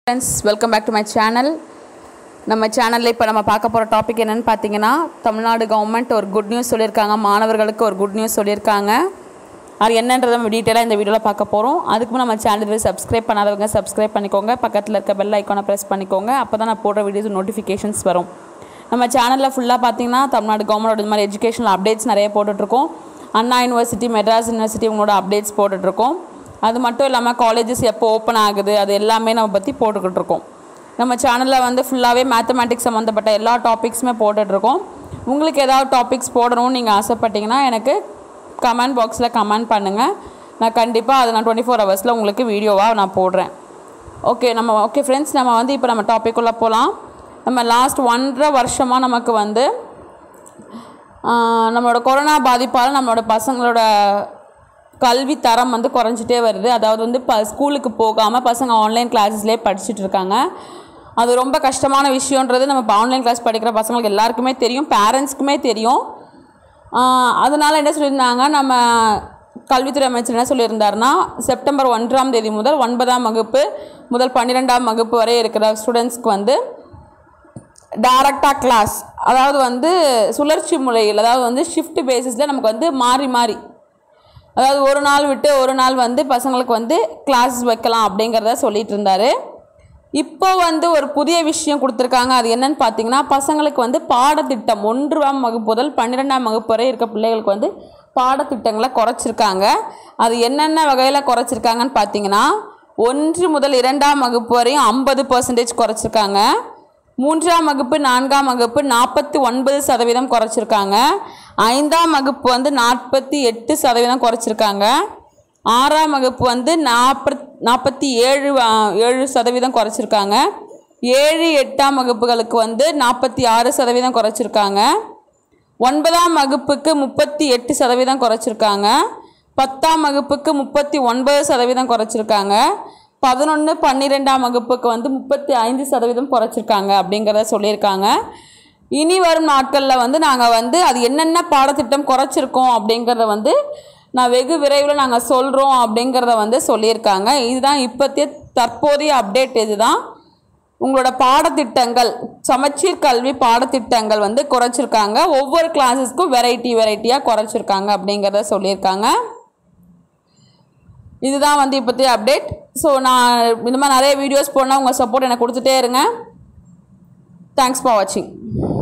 friends welcome back to my channel நம்ம சேனலில் இப்போ நம்ம பார்க்க போகிற டாபிக் என்னென்னு பார்த்தீங்கன்னா தமிழ்நாடு கவர்மெண்ட் ஒரு குட் நியூஸ் சொல்லியிருக்காங்க மாணவர்களுக்கு ஒரு குட் நியூஸ் சொல்லியிருக்காங்க அது என்னன்றதை நம்ம டீட்டெயிலாக இந்த வீடியோவில் பார்க்க போகிறோம் அதுக்கு முன்னாடி நம்ம சேனலுக்கு சப்ஸ்கிரைப் பண்ணாதவங்க சப்ஸ்கிரைப் பண்ணிக்கோங்க பக்கத்தில் இருக்க பெல் ஐக்கானை ப்ரெஸ் பண்ணிக்கோங்க அப்போ தான் நான் போடுற வீடியோஸ் நோட்டிஃபிகேஷன்ஸ் வரும் நம்ம சேனலில் ஃபுல்லாக பார்த்தீங்கன்னா தமிழ்நாடு கவர்மெண்டோட இந்த மாதிரி எஜுகேஷனல் அப்டேட்ஸ் நிறைய போட்டுட்ருக்கோம் அண்ணா யூனிவர்சிட்டி மெட்ராஸ் யூனிவர்சிட்டி உங்களோட அப்டேட்ஸ் போட்டுட்ருக்கோம் அது மட்டும் இல்லாமல் காலேஜஸ் எப்போ ஓப்பன் ஆகுது அது எல்லாமே நம்ம பற்றி போட்டுக்கிட்டு இருக்கோம் நம்ம சேனலில் வந்து ஃபுல்லாகவே மேத்தமேட்டிக்ஸ் சம்மந்தப்பட்ட எல்லா டாபிக்ஸுமே போட்டுட்ருக்கோம் உங்களுக்கு ஏதாவது டாபிக்ஸ் போடணும்னு நீங்கள் ஆசைப்பட்டீங்கன்னா எனக்கு கமெண்ட் பாக்ஸில் கமெண்ட் பண்ணுங்கள் நான் கண்டிப்பாக அதை நான் டுவெண்ட்டி ஃபோர் ஹவர்ஸில் உங்களுக்கு வீடியோவாக நான் போடுறேன் ஓகே நம்ம ஓகே ஃப்ரெண்ட்ஸ் நம்ம வந்து இப்போ நம்ம டாபிக் உள்ள போகலாம் நம்ம லாஸ்ட் ஒன்றரை வருஷமாக நமக்கு வந்து ஆஹ், நம்மளோட கொரோனா பாதிப்பால் நம்மளோட பசங்களோட கல்வி தரம் வந்து குறைஞ்சிட்டே வருது அதாவது வந்து ப ஸ்கூலுக்கு போகாமல் பசங்க ஆன்லைன் கிளாஸஸ்லேயே படிச்சுட்டு இருக்காங்க அது ரொம்ப கஷ்டமான விஷயன்றது நம்ம ஆன்லைன் கிளாஸ் படிக்கிற பசங்களுக்கு எல்லாருக்குமே தெரியும் பேரண்ட்ஸ்க்குமே தெரியும் ஆஹ் அதனால என்ன சொல்லியிருந்தாங்க நம்ம கல்வித்துறை அமைச்சர் என்ன சொல்லியிருந்தாருன்னா செப்டம்பர் ஒன்றாம் தேதி முதல் ஒன்பதாம் வகுப்பு முதல் பன்னிரெண்டாம் வகுப்பு வரை இருக்கிற ஸ்டூடெண்ட்ஸ்க்கு வந்து டைரக்டாக கிளாஸ் அதாவது வந்து சுழற்சி முறையில் அதாவது வந்து ஷிஃப்ட் பேசிஸில் நமக்கு வந்து மாறி மாறி அதாவது ஒரு நாள் விட்டு ஒரு நாள் வந்து பசங்களுக்கு வந்து கிளாஸ் வைக்கலாம் அப்படிங்கிறத சொல்லிட்டு இருந்தாரு இப்போ வந்து ஒரு புதிய விஷயம் கொடுத்துருக்காங்க அது என்னன்னு பார்த்தீங்கன்னா பசங்களுக்கு வந்து பாடத்திட்டம் ஒன்றாம் வகுப்பு முதல் பன்னிரெண்டாம் வகுப்பு வரை இருக்க பிள்ளைகளுக்கு வந்து பாடத்திட்டங்களை குறைச்சிருக்காங்க அது என்னென்ன வகையில் குறைச்சிருக்காங்கன்னு பார்த்தீங்கன்னா ஒன்று முதல் இரண்டாம் வகுப்பு வரையும் ஐம்பது பர்சன்டேஜ் குறைச்சிருக்காங்க மூன்றாம் வகுப்பு நான்காம் வகுப்பு நாற்பத்தி ஒன்பது சதவீதம் குறைச்சிருக்காங்க ஐந்தாம் வகுப்பு வந்து நாற்பத்தி எட்டு சதவீதம் குறைச்சிருக்காங்க ஆறாம் வகுப்பு வந்து நாற்பத் நாற்பத்தி ஏழு ஆ, ஏழு சதவீதம் குறைச்சிருக்காங்க ஏழு எட்டாம் வகுப்புகளுக்கு வந்து நாற்பத்தி ஆறு சதவீதம் குறைச்சிருக்காங்க ஒன்பதாம் வகுப்புக்கு முப்பத்தி எட்டு சதவீதம் குறைச்சிருக்காங்க பத்தாம் வகுப்புக்கு முப்பத்தி ஒன்பது சதவீதம் குறைச்சிருக்காங்க பதினொன்று பன்னிரெண்டாம் வகுப்புக்கு வந்து முப்பத்தி ஐந்து சதவீதம் குறைச்சிருக்காங்க அப்படிங்கிறத சொல்லியிருக்காங்க இனி வரும் நாட்களில் வந்து நாங்கள் வந்து அது என்னென்ன பாடத்திட்டம் குறைச்சிருக்கோம் அப்படிங்கிறத வந்து நான் வெகு விரைவில் நாங்கள் சொல்கிறோம் அப்படிங்கிறத வந்து சொல்லியிருக்காங்க இதுதான் இப்போத்திய தற்போதைய அப்டேட் இதுதான் உங்களோட பாடத்திட்டங்கள் சமச்சீர் கல்வி பாடத்திட்டங்கள் வந்து குறைச்சிருக்காங்க ஒவ்வொரு கிளாஸஸ்க்கும் வெரைட்டி வெரைட்டியாக குறைச்சிருக்காங்க அப்படிங்கிறத சொல்லியிருக்காங்க இதுதான் வந்து இப்போத்தைய அப்டேட் ஸோ நான் இந்த மாதிரி நிறைய வீடியோஸ் போனால் உங்கள் சப்போர்ட் எனக்கு கொடுத்துட்டே இருங்க தேங்க்ஸ் ஃபார் வாட்சிங்